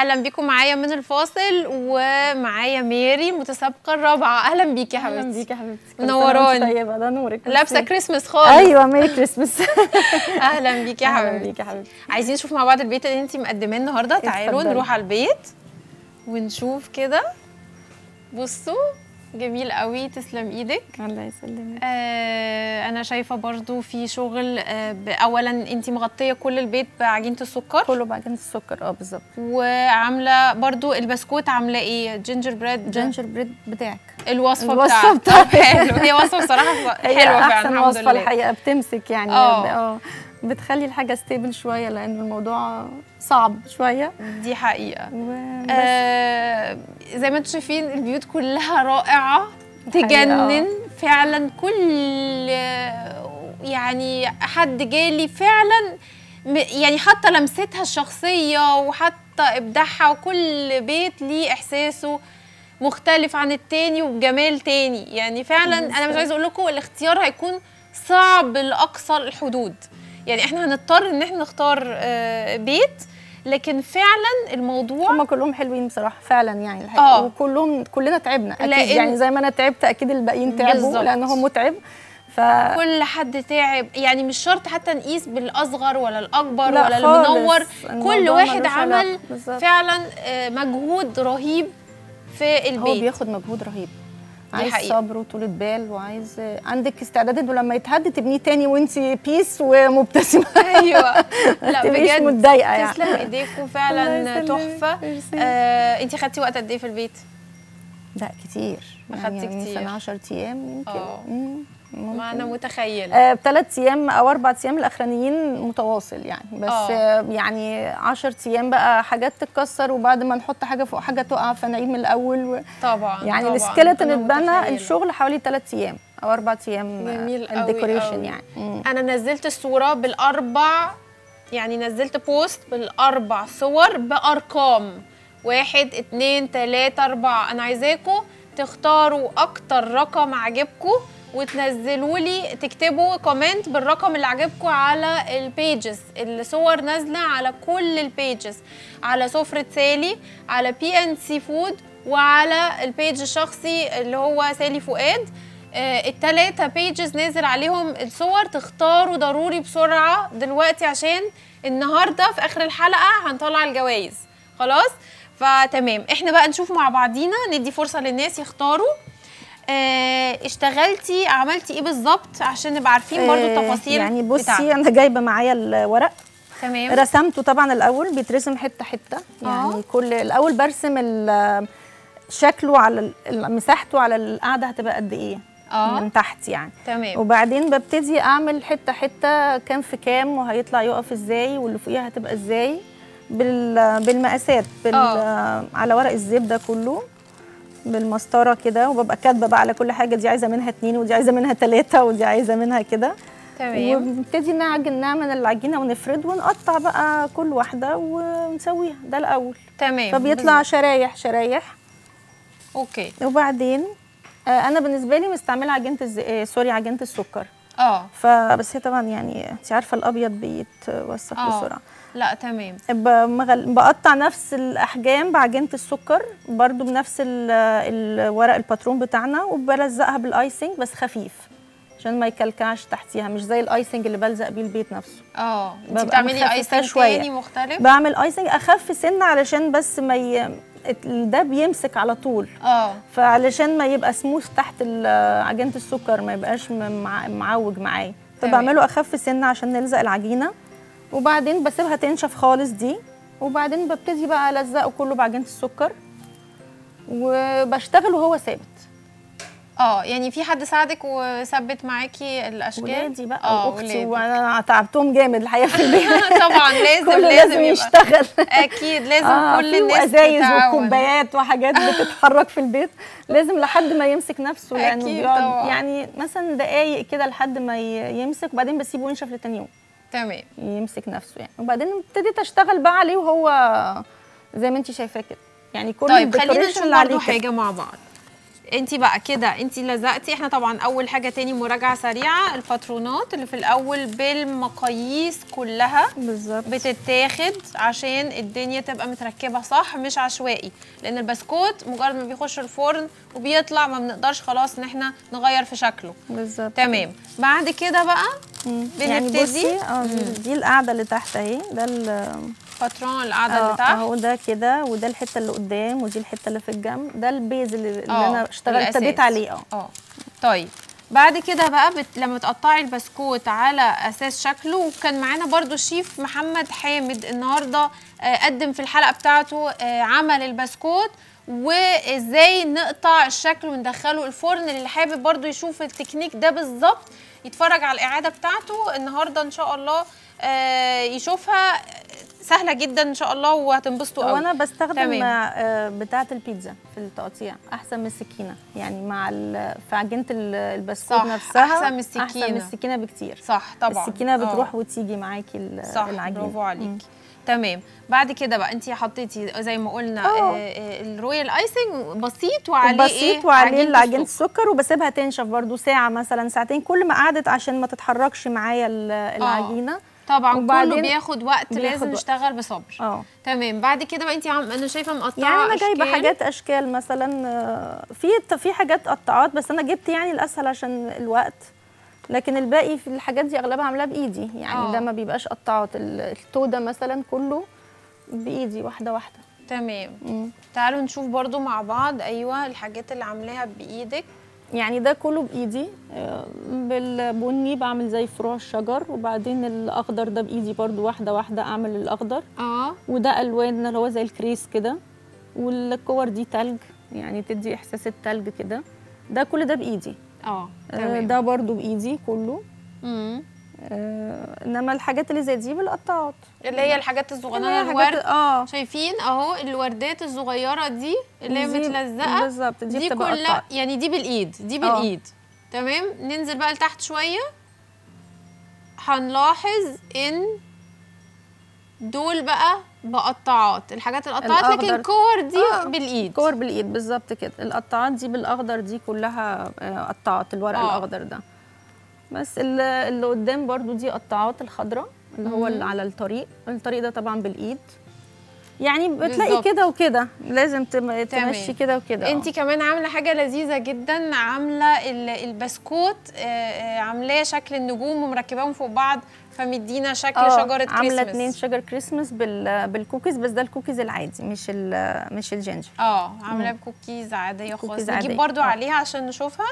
اهلا بيكم معايا من الفاصل ومعايا ميري المتسابقه الرابعه اهلا بيكي يا اهلا حبيبتي بيكي يا حبيبتي كل منوراني. سنة وانت طيبه ده نورك لابسه ميرسي. كريسمس خالص ايوه ميري كريسمس اهلا بيكي يا اهلا حبيبتي بيكي يا حبيبتي عايزين نشوف مع بعض البيت اللي انت مقدماه النهارده تعالوا اتفضلي. نروح على البيت ونشوف كده بصوا جميل قوي تسلم ايدك الله يسلمك آه انا شايفه برضو في شغل آه ب- اولا انت مغطيه كل البيت بعجينه السكر كله بعجينه السكر اه بالظبط وعامله برضو البسكوت عامله ايه جينجر بريد جينجر بريد بتاعك الوصفه, الوصفة بتاعتك بتاعتك. حلو هي وصفه بصراحه هي حلوه فعلا احسن الحمد وصفه لله الحقيقه بتمسك يعني اه. اه بتخلي الحاجه ستيبل شويه لان الموضوع صعب شويه دي حقيقه وبس آه زي ما انتم شايفين البيوت كلها رائعه الحقيقة تجنن فعلا كل يعني حد جالي فعلا م- يعني حتى لمستها الشخصيه وحتى ابداعها وكل بيت ليه احساسه مختلف عن التاني وبجمال تاني يعني فعلا انا مش بالظبط. عايزه اقول لكم الاختيار هيكون صعب لاقصى الحدود يعني احنا هنضطر ان احنا نختار آه، بيت لكن فعلا الموضوع هم كلهم حلوين بصراحه فعلا يعني الحقيقه اه. وكلهم كلنا تعبنا اكيد لأن- يعني زي ما انا تعبت اكيد الباقيين تعبوا بالظبط. لان هو متعب ف كل حد تعب يعني مش شرط حتى نقيس بالاصغر ولا الاكبر لا ولا خالص. المنور الموضوع كل واحد ملوش عمل علاقة. بالظبط. فعلا آه، مجهود رهيب في هو البيت بياخد مجهود رهيب دي عايز حقيقة. صبر وطولة بال وعايز عندك استعداد انه لما يتهد تبنيه تاني وانت بيس ومبتسمه ايوه لا تبقيش بجد متضايقه يعني تسلم ايديكم الله فعلا يسلمك. تحفه ميرسي. آه، انت خدتي وقت قد ايه في البيت لا كتير أخدتي كتير. مثلا 10 ايام يمكن اه. مم، ما انا ممكن. متخيله آه بثلاث ايام او اربع ايام الاخرانيين متواصل يعني بس اه. آه يعني 10 ايام بقى حاجات تتكسر وبعد ما نحط حاجه فوق حاجه تقع فنعيد من الاول و... طبعا يعني طبعا. السكيلتون أنا اتبنى متخيلة. الشغل حوالي ثلاث ايام او اربع ايام جميل قوي الديكوريشن قوي. يعني مم. انا نزلت الصوره بالاربع يعني نزلت بوست بالاربع صور بارقام واحد اتنين تلاته اربعه انا عايزاكم تختاروا اكتر رقم عجبكم وتنزلوا لي تكتبوا كومنت بالرقم اللي عجبكم على البيجز الصور نازله على كل البيجز على سفره سالي على بي ان سي فود وعلى البيج الشخصي اللي هو سالي فؤاد آه، التلاتة بيجز نازل عليهم الصور تختاروا ضروري بسرعة دلوقتي عشان النهاردة في آخر الحلقة هنطلع الجوائز خلاص فتمام احنا بقى نشوف مع بعضينا ندي فرصة للناس يختاروا اه اشتغلتي عملتي ايه بالظبط عشان نبقى عارفين برضو آه، التفاصيل يعني بصي بتاعتك. انا جايبه معايا الورق تمام رسمته طبعا الاول بيترسم حته حته يعني آه. كل الاول برسم ال- شكله على ال- مساحته على القاعده هتبقى قد ايه اه من تحت يعني تمام وبعدين ببتدي اعمل حته حته كام في كام وهيطلع يقف ازاي واللي فوقيها هتبقى ازاي بال بالمقاسات بال آه. على ورق الزيب ده كله بالمسطره كده وببقى كاتبه بقى على كل حاجه دي عايزه منها اتنين ودي عايزه منها تلاته ودي عايزه منها كده تمام وبنبتدي نعجن نعمل العجينه ونفرد ونقطع بقى كل واحده ونسويها ده الاول تمام فبيطلع شرايح شرايح اوكي وبعدين آه انا بالنسبه لي مستعمله عجينه الز... آه سوري عجينه السكر اه فبس هي طبعا يعني انت عارفه الابيض بيتوسخ آه. بسرعه لا تمام بمغل... بقطع نفس الاحجام بعجينه السكر برضو بنفس ال- الورق الباترون بتاعنا وبلزقها بالايسنج بس خفيف عشان ما يكلكعش تحتيها مش زي الايسنج اللي بلزق بيه البيت نفسه اه انت ببقى بتعملي مخففاه ايسنج شوية. تاني مختلف بعمل ايسنج اخف سنه علشان بس ما ي... ده بيمسك على طول اه فعلشان ما يبقى سموث تحت ال- عجينه السكر ما يبقاش م- مع- معوج معايا تمام. فبعمله اخف سنه عشان نلزق العجينه وبعدين بسيبها تنشف خالص دي وبعدين ببتدي بقى الزقه كله بعجينه السكر وبشتغل وهو ثابت اه يعني في حد ساعدك وثبت معاكي الاشكال ولادي بقى اه واختي ولادك. وانا تعبتهم جامد الحقيقه في البيت طبعا لازم كله لازم لازم يبقى. يشتغل اكيد لازم آه كل في الناس ازايز تتعاون. وكوبايات وحاجات بتتحرك في البيت لازم لحد ما يمسك نفسه لانه أكيد بيقعد طبعاً. يعني مثلا دقايق كده لحد ما ي- يمسك وبعدين بسيبه ينشف لتاني يوم تمام يمسك نفسه يعني وبعدين ابتديت اشتغل بقى عليه وهو زي ما انت شايفاه كده يعني كل طيب خلينا الديكوريشن نشوف اللي عليه برضه كده. حاجه مع بعض انت بقى كده انت لزقتي احنا طبعا اول حاجه تاني مراجعه سريعه الباترونات اللي في الاول بالمقاييس كلها بالظبط بتتاخد عشان الدنيا تبقى متركبه صح مش عشوائي لان البسكوت مجرد ما بيخش الفرن وبيطلع ما بنقدرش خلاص ان احنا نغير في شكله بالظبط تمام بعد كده بقى مم. يعني بنبتدي- بصي اه دي القاعده اللي تحت اهي ده ال- باترون القاعده اه اللي تحت اهو ده كده وده الحته اللي قدام ودي الحته اللي في الجنب ده البيز اللي, اللي اه، انا اشتغلت الأساس. ابتديت عليه اه اه طيب بعد كده بقى بت... لما تقطعي البسكوت على اساس شكله وكان معانا برضو الشيف محمد حامد النهارده آه، قدم في الحلقه بتاعته آه، عمل البسكوت وازاي نقطع الشكل وندخله الفرن اللي حابب برضو يشوف التكنيك ده بالظبط يتفرج على الاعاده بتاعته النهارده ان شاء الله آه، يشوفها سهله جدا ان شاء الله وهتنبسطوا قوي وانا بستخدم تمام. آه، بتاعه البيتزا في التقطيع احسن من السكينه يعني مع ال- في عجينه ال- البسكوت صح، نفسها أحسن من السكينة. احسن من السكينه بكتير صح طبعا السكينه آه. بتروح وتيجي معاكي ال- صح العجينه برافو مم. عليكي تمام بعد كده بقى انت حطيتي زي ما قلنا اه. آه، آه، الرويال ايسنج بسيط وعليه بسيط ايه وعليه عجينه السكر. السكر وبسيبها تنشف برضو ساعه مثلا ساعتين كل ما قعدت عشان ما تتحركش معايا ال- العجينه طبعا كله وبعدين بياخد وقت بياخد لازم وقت. نشتغل بصبر اه تمام بعد كده بقى انت عم... انا شايفه مقطعه يعني انا جايبه أشكال. حاجات اشكال مثلا آه، في في حاجات قطعات بس انا جبت يعني الاسهل عشان الوقت لكن الباقي في الحاجات دي اغلبها عاملاها بايدي يعني اه. ده ما بيبقاش قطعات ال- التوده مثلا كله بايدي واحده واحده تمام مم. تعالوا نشوف برضو مع بعض ايوه الحاجات اللي عاملاها بايدك يعني ده كله بايدي آه، بالبني بعمل زي فروع الشجر وبعدين الاخضر ده بايدي برضو واحده واحده اعمل الاخضر اه وده الوان اللي هو زي الكريس كده والكور دي تلج يعني تدي احساس التلج كده ده كل ده بايدي اه آه، تمام ده برضو بايدي كله مم. آه، انما الحاجات اللي زي دي بالقطاعات اللي هي الحاجات الصغيره هي الورد حاجات اه شايفين اهو الوردات الصغيره دي اللي هي دي متلزقه بالظبط دي, دي بتبقى كلها قطعات يعني دي بالايد دي آه. بالايد تمام ننزل بقى لتحت شويه هنلاحظ ان دول بقى بقطعات الحاجات القطعات لكن الأخضر. الكور دي آه. بالايد كور بالايد بالظبط كده القطعات دي بالاخضر دي كلها آه، قطعات الورق آه. الاخضر ده بس اللي, اللي قدام برضو دي قطعات الخضراء اللي هو اللي على الطريق الطريق ده طبعا بالايد يعني بتلاقي بالظبط. كده وكده لازم تم- تمام. تمشي كده وكده آه. انت كمان عامله حاجه لذيذه جدا عامله ال- البسكوت آه، آه، عاملاه شكل النجوم ومركباهم فوق بعض فمدينا شكل آه، شجره عامله اتنين كريسماس شجر كريسماس بال بالكوكيز بس ده الكوكيز العادي مش ال مش الجينجر اه عاملاه بكوكيز عاديه خالص كوكيز نجيب عادية. برضو آه. عليها عشان نشوفها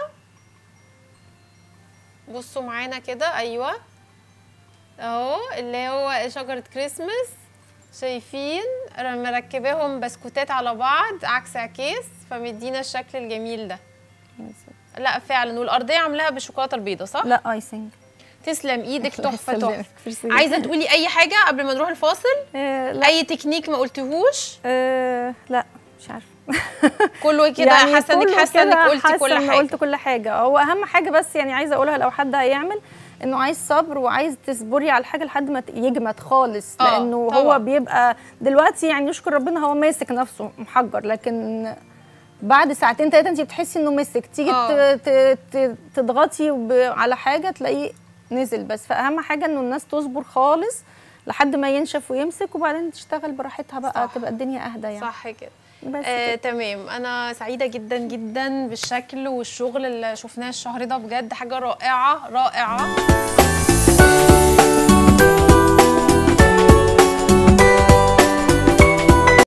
بصوا معانا كده ايوه اهو اللي هو شجره كريسماس شايفين مركباهم بسكوتات على بعض عكس عكاس فمدينا الشكل الجميل ده لا فعلا والارضيه عاملاها بالشوكولاته البيضاء صح لا ايسنج تسلم ايدك تحفه يسلمك. تحفه ميرسي. عايزه تقولي اي حاجه قبل ما نروح الفاصل آه لا اي تكنيك ما قلتهوش آه لا مش عارفه كله كده حاسه انك كله حاسه انك كده قلتي حاسة كل إن حاجه قلت كل حاجه هو اهم حاجه بس يعني عايزه اقولها لو حد هيعمل انه عايز صبر وعايز تصبري على الحاجه لحد ما ت- يجمد خالص آه، لانه طبعاً. هو بيبقى دلوقتي يعني يشكر ربنا هو ماسك نفسه محجر لكن بعد ساعتين ثلاثه انت بتحسي انه مسك تيجي آه. ت- ت- ت- تضغطي ب- على حاجه تلاقيه نزل بس فاهم حاجه انه الناس تصبر خالص لحد ما ينشف ويمسك وبعدين تشتغل براحتها بقى صح. تبقى الدنيا اهدى يعني صح كده بس آه، كده. تمام انا سعيده جدا جدا بالشكل والشغل اللي شفناه الشهر ده بجد حاجه رائعه رائعه